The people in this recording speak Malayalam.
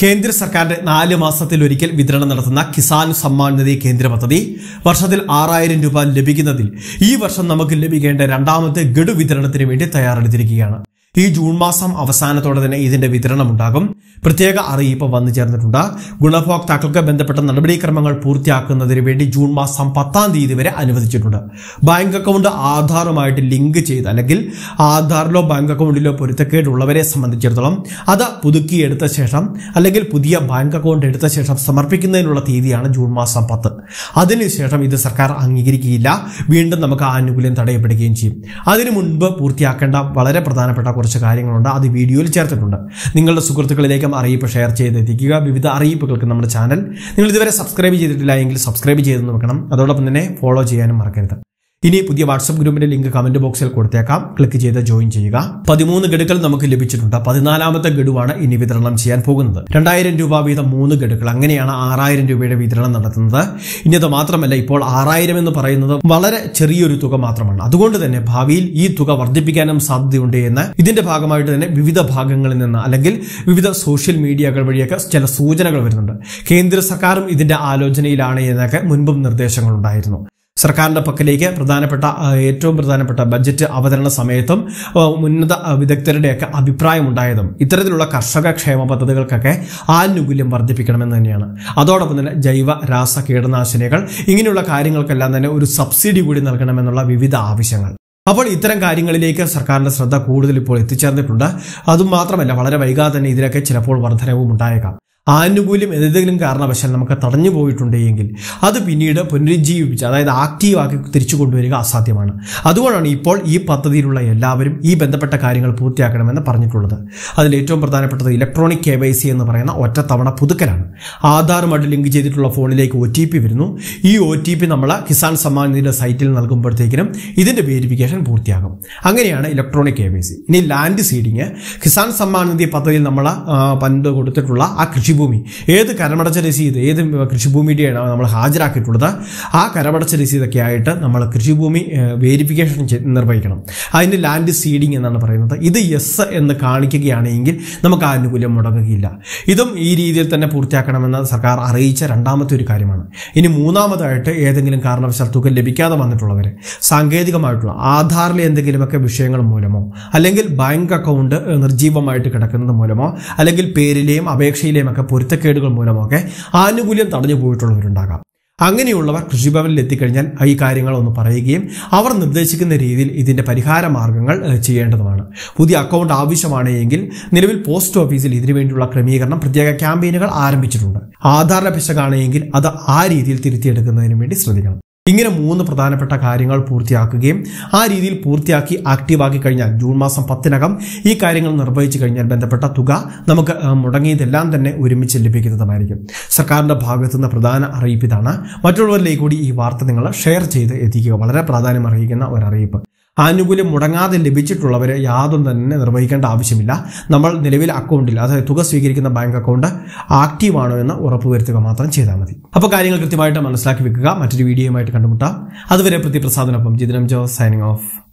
കേന്ദ്ര സർക്കാരിന്റെ നാല് മാസത്തിലൊരിക്കൽ വിതരണം നടത്തുന്ന കിസാൻ സമ്മാൻ നിധി കേന്ദ്ര പദ്ധതി വർഷത്തിൽ ആറായിരം രൂപ ലഭിക്കുന്നതിൽ ഈ വർഷം നമുക്ക് ലഭിക്കേണ്ട രണ്ടാമത്തെ ഗഡു വിതരണത്തിന് വേണ്ടി തയ്യാറെടുത്തിരിക്കുകയാണ് ഈ ജൂൺ മാസം അവസാനത്തോടെ തന്നെ ഇതിന്റെ വിതരണം ഉണ്ടാകും പ്രത്യേക അറിയിപ്പ് വന്നു ചേർന്നിട്ടുണ്ട് ഗുണഭോക്താക്കൾക്ക് ബന്ധപ്പെട്ട നടപടിക്രമങ്ങൾ പൂർത്തിയാക്കുന്നതിന് വേണ്ടി ജൂൺ മാസം പത്താം തീയതി വരെ അനുവദിച്ചിട്ടുണ്ട് ബാങ്ക് അക്കൗണ്ട് ആധാറുമായിട്ട് ലിങ്ക് ചെയ്ത് അല്ലെങ്കിൽ ആധാറിലോ ബാങ്ക് അക്കൗണ്ടിലോ പൊരുത്തക്കേടുള്ളവരെ സംബന്ധിച്ചിടത്തോളം അത് പുതുക്കിയെടുത്ത ശേഷം അല്ലെങ്കിൽ പുതിയ ബാങ്ക് അക്കൗണ്ട് എടുത്ത ശേഷം സമർപ്പിക്കുന്നതിനുള്ള തീയതിയാണ് ജൂൺ മാസം പത്ത് അതിനുശേഷം ഇത് സർക്കാർ അംഗീകരിക്കുകയില്ല വീണ്ടും നമുക്ക് ആ ആനുകൂല്യം തടയപ്പെടുകയും ചെയ്യും അതിനു മുൻപ് പൂർത്തിയാക്കേണ്ട വളരെ പ്രധാനപ്പെട്ട കുറച്ച് കാര്യങ്ങളുണ്ട് അത് വീഡിയോയിൽ ചേർത്തിട്ടുണ്ട് നിങ്ങളുടെ സുഹൃത്തുക്കളിലേക്കും അറിയിപ്പ് ഷെയർ ചെയ്ത് എത്തിക്കുക വിവിധ അറിയിപ്പുകൾക്ക് നമ്മുടെ ചാനൽ നിങ്ങൾ ഇതുവരെ സബ്സ്ക്രൈബ് ചെയ്തിട്ടില്ല എങ്കിൽ സബ്സ്ക്രൈബ് ചെയ്തെന്ന് വെക്കണം അതോടൊപ്പം തന്നെ ഫോളോ ചെയ്യാനും മറക്കരുത് ഇനി പുതിയ വാട്സപ്പ് ഗ്രൂപ്പിന്റെ ലിങ്ക് കമന്റ് ബോക്സിൽ കൊടുത്തേക്കാം ക്ലിക്ക് ചെയ്ത് ജോയിൻ ചെയ്യുക പതിമൂന്ന് ഗഡുക്കൾ നമുക്ക് ലഭിച്ചിട്ടുണ്ട് പതിനാലാമത്തെ ഗഡുവാണ് ഇനി വിതരണം ചെയ്യാൻ പോകുന്നത് രണ്ടായിരം രൂപ വീതം മൂന്ന് ഗഡുക്കൾ അങ്ങനെയാണ് ആറായിരം രൂപയുടെ വിതരണം നടത്തുന്നത് ഇനി അത് മാത്രമല്ല ഇപ്പോൾ ആറായിരം എന്ന് പറയുന്നത് വളരെ ചെറിയൊരു തുക മാത്രമാണ് അതുകൊണ്ട് തന്നെ ഭാവിയിൽ ഈ തുക വർദ്ധിപ്പിക്കാനും സാധ്യതയുണ്ട് എന്ന് ഇതിന്റെ ഭാഗമായിട്ട് തന്നെ വിവിധ ഭാഗങ്ങളിൽ നിന്ന് അല്ലെങ്കിൽ വിവിധ സോഷ്യൽ മീഡിയകൾ വഴിയൊക്കെ ചില സൂചനകൾ വരുന്നുണ്ട് കേന്ദ്ര സർക്കാരും ഇതിന്റെ ആലോചനയിലാണ് എന്നൊക്കെ മുൻപും നിർദ്ദേശങ്ങളുണ്ടായിരുന്നു സർക്കാരിന്റെ പക്കലേക്ക് പ്രധാനപ്പെട്ട ആ, ഏറ്റവും പ്രധാനപ്പെട്ട ബജറ്റ് അവതരണ സമയത്തും ആ, ഉന്നത ആ, വിദഗ്ധരുടെയൊക്കെ അഭിപ്രായമുണ്ടായതും ഇത്തരത്തിലുള്ള കർഷക ക്ഷേമ പദ്ധതികൾക്കൊക്കെ ആനുകൂല്യം വർദ്ധിപ്പിക്കണമെന്ന് തന്നെയാണ് അതോടൊപ്പം തന്നെ ജൈവ രാസ കീടനാശിനികൾ ഇങ്ങനെയുള്ള കാര്യങ്ങൾക്കെല്ലാം തന്നെ ഒരു സബ്സിഡി കൂടി നൽകണമെന്നുള്ള വിവിധ ആവശ്യങ്ങൾ അപ്പോൾ ഇത്തരം കാര്യങ്ങളിലേക്ക് സർക്കാരിന്റെ ശ്രദ്ധ കൂടുതൽ ഇപ്പോൾ എത്തിച്ചേർന്നിട്ടുണ്ട് അതും മാത്രമല്ല വളരെ വൈകാതെ തന്നെ ഇതിലൊക്കെ ചിലപ്പോൾ വർധനവും ഉണ്ടായേക്കാം ആനുകൂല്യം ഏതെങ്കിലും കാരണവശാൽ നമുക്ക് തടഞ്ഞു പോയിട്ടുണ്ടെങ്കിൽ അത് പിന്നീട് പുനരുജ്ജീവിപ്പിച്ച് അതായത് ആക്റ്റീവ് ആക്കി തിരിച്ചു കൊണ്ടുവരിക അസാധ്യമാണ് അതുകൊണ്ടാണ് ഇപ്പോൾ ഈ പദ്ധതിയിലുള്ള എല്ലാവരും ഈ ബന്ധപ്പെട്ട കാര്യങ്ങൾ പൂർത്തിയാക്കണമെന്ന് പറഞ്ഞിട്ടുള്ളത് അതിൽ ഏറ്റവും പ്രധാനപ്പെട്ടത് ഇലക്ട്രോണിക് കെ വൈ സി എന്ന് പറയുന്ന ഒറ്റത്തവണ പുതുക്കലാണ് ആധാറുമായിട്ട് ലിങ്ക് ചെയ്തിട്ടുള്ള ഫോണിലേക്ക് ഒ ടി പി വരുന്നു ഈ ഒ ടി പി നമ്മൾ കിസാൻ സമ്മാൻ നിധിയുടെ സൈറ്റിൽ നൽകുമ്പോഴത്തേക്കിനും ഇതിന്റെ വേരിഫിക്കേഷൻ പൂർത്തിയാകും അങ്ങനെയാണ് ഇലക്ട്രോണിക് കെ വൈ സി ഇനി ലാൻഡ് സീഡിങ് കിസാൻ സമ്മാൻ നിധി പദ്ധതിയിൽ നമ്മൾ പണ്ട് കൊടുത്തിട്ടുള്ള ആ കൃഷിഭൂമി ഏത് കരമടച്ച രസീത് ഏത് കൃഷിഭൂമിയുടെയാണ് നമ്മൾ ഹാജരാക്കിയിട്ടുള്ളത് ആ കരമടച്ച രസീതൊക്കെ ആയിട്ട് നമ്മൾ കൃഷിഭൂമി വേരിഫിക്കേഷൻ നിർവഹിക്കണം അതിന് ലാൻഡ് സീഡിങ് എന്നാണ് പറയുന്നത് ഇത് യെസ് എന്ന് കാണിക്കുകയാണെങ്കിൽ നമുക്ക് ആനുകൂല്യം മുടങ്ങുകയില്ല ഇതും ഈ രീതിയിൽ തന്നെ പൂർത്തിയാക്കണമെന്ന് സർക്കാർ അറിയിച്ച രണ്ടാമത്തെ ഒരു കാര്യമാണ് ഇനി മൂന്നാമതായിട്ട് ഏതെങ്കിലും കാരണവശാൽ തുക ലഭിക്കാതെ വന്നിട്ടുള്ളവർ സാങ്കേതികമായിട്ടുള്ള ആധാറിലെ എന്തെങ്കിലുമൊക്കെ വിഷയങ്ങൾ മൂലമോ അല്ലെങ്കിൽ ബാങ്ക് അക്കൗണ്ട് നിർജീവമായിട്ട് കിടക്കുന്നത് മൂലമോ അല്ലെങ്കിൽ പേരിലെയും അപേക്ഷയിലെയും ഒക്കെ പൊരുത്തക്കേടുകൾ മൂലമോ ഒക്കെ ആനുകൂല്യം തടഞ്ഞു പോയിട്ടുള്ളവരുണ്ടാകാം അങ്ങനെയുള്ളവർ കൃഷിഭവനിൽ എത്തിക്കഴിഞ്ഞാൽ ഈ കാര്യങ്ങൾ ഒന്ന് പറയുകയും അവർ നിർദ്ദേശിക്കുന്ന രീതിയിൽ ഇതിന്റെ പരിഹാര മാർഗങ്ങൾ ഏഹ്, ചെയ്യേണ്ടതുമാണ് പുതിയ അക്കൗണ്ട് ആവശ്യമാണ് എങ്കിൽ നിലവിൽ പോസ്റ്റ് ഓഫീസിൽ ഇതിനുവേണ്ടിയുള്ള ക്രമീകരണം പ്രത്യേക ക്യാമ്പയിനുകൾ ആരംഭിച്ചിട്ടുണ്ട് ആധാറിന്റെ പിശകാണെങ്കിൽ അത് ആ രീതിയിൽ തിരുത്തിയെടുക്കുന്നതിന് വേണ്ടി ശ്രദ്ധിക്കണം ഇങ്ങനെ മൂന്ന് പ്രധാനപ്പെട്ട കാര്യങ്ങൾ പൂർത്തിയാക്കുകയും ആ രീതിയിൽ പൂർത്തിയാക്കി ആക്റ്റീവാക്കി കഴിഞ്ഞാൽ ജൂൺ മാസം പത്തിനകം ഈ കാര്യങ്ങൾ നിർവഹിച്ചു കഴിഞ്ഞാൽ ബന്ധപ്പെട്ട തുക നമുക്ക് ആ, മുടങ്ങിയതെല്ലാം തന്നെ ഒരുമിച്ച് ലഭിക്കുന്നതുമായിരിക്കും സർക്കാരിന്റെ ഭാഗത്തു നിന്ന് പ്രധാന അറിയിപ്പ് ഇതാണ് മറ്റുള്ളവരിലേക്ക് കൂടി ഈ വാർത്ത നിങ്ങൾ ഷെയർ ചെയ്ത് എത്തിക്കുക വളരെ പ്രാധാന്യം അറിയിക്കുന്ന ഒരു അറിയിപ്പ് ആനുകൂല്യം മുടങ്ങാതെ ലഭിച്ചിട്ടുള്ളവരെ യാതൊന്നും തന്നെ നിർവഹിക്കേണ്ട ആവശ്യമില്ല നമ്മൾ നിലവിൽ അക്കൗണ്ടിൽ അതായത് തുക സ്വീകരിക്കുന്ന ബാങ്ക് അക്കൗണ്ട് ആക്റ്റീവ് ആണോ എന്ന് ഉറപ്പുവരുത്തുക മാത്രം ചെയ്താൽ മതി അപ്പോൾ കാര്യങ്ങൾ കൃത്യമായിട്ട് മനസ്സിലാക്കി വെക്കുക മറ്റൊരു വീഡിയോയുമായിട്ട് കണ്ടുമുട്ടാം അതുവരെ പ്രതിപ്രസാദനൊപ്പം ജിതിനം ജോ സൈനിങ് ഓഫ്